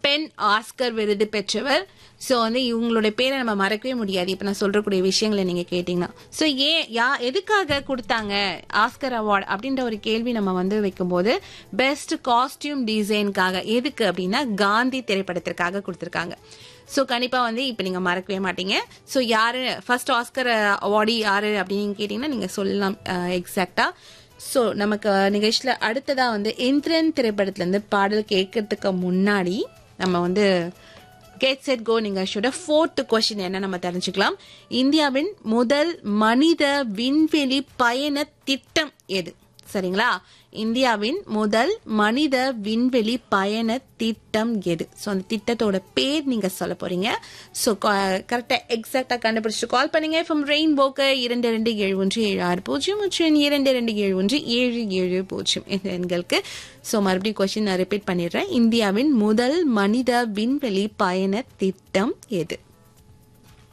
பெண் ஆஸ்கர் விருது பெற்றவர் ஸோ வந்து இவங்களுடைய பேரை நம்ம மறக்கவே முடியாது இப்போ நான் சொல்றக்கூடிய விஷயங்களை நீங்க கேட்டீங்கன்னா ஸோ ஏன் யா எதுக்காக கொடுத்தாங்க ஆஸ்கர் அவார்ட் அப்படின்ற ஒரு கேள்வி நம்ம வந்து வைக்கும்போது பெஸ்ட் காஸ்டியூம் டிசைனுக்காக எதுக்கு அப்படின்னா காந்தி திரைப்படத்திற்காக கொடுத்துருக்காங்க ஸோ கண்டிப்பாக வந்து இப்போ நீங்கள் மறக்கவே மாட்டீங்க ஸோ யாரு ஃபர்ஸ்ட் ஆஸ்கர் அவார்டி யாரு அப்படின்னு கேட்டிங்கன்னா நீங்கள் சொல்லலாம் எக்ஸாக்டாக ஸோ நமக்கு நிகழ்ச்சியில் அடுத்ததாக வந்து இந்திரன் திரைப்படத்துலேருந்து பாடல் கேட்கறதுக்கு முன்னாடி நம்ம வந்து கெட் செட் கோ நிகழ்ச்சியோட ஃபோர்த் கொஸ்டின் என்ன நம்ம தெரிஞ்சுக்கலாம் இந்தியாவின் முதல் மனித விண்வெளி பயண திட்டம் எது சரிங்களா இந்தியாவின் முதல் மனித விண்வெளி பயண திட்டம் எது ஸோ அந்த திட்டத்தோட பேர் நீங்க சொல்ல போறீங்க ஸோ கரெக்டாக எக்ஸாக்டாக கண்டுபிடிச்சிட்டு கால் பண்ணுங்க ஃப்ரம் ரெயின்போக்கு இரண்டு ரெண்டு ஏழு ஒன்று ஏழு ஆறு பூஜ்ஜியம் மற்றும் இரண்டு ரெண்டு ஏழு ஒன்று ஏழு ஏழு பூஜ்ஜியம் இந்த எண்களுக்கு ஸோ மறுபடியும் கொஸ்டின் நான் ரிப்பீட் பண்ணிடுறேன் இந்தியாவின் முதல் மனித விண்வெளி பயண திட்டம் எது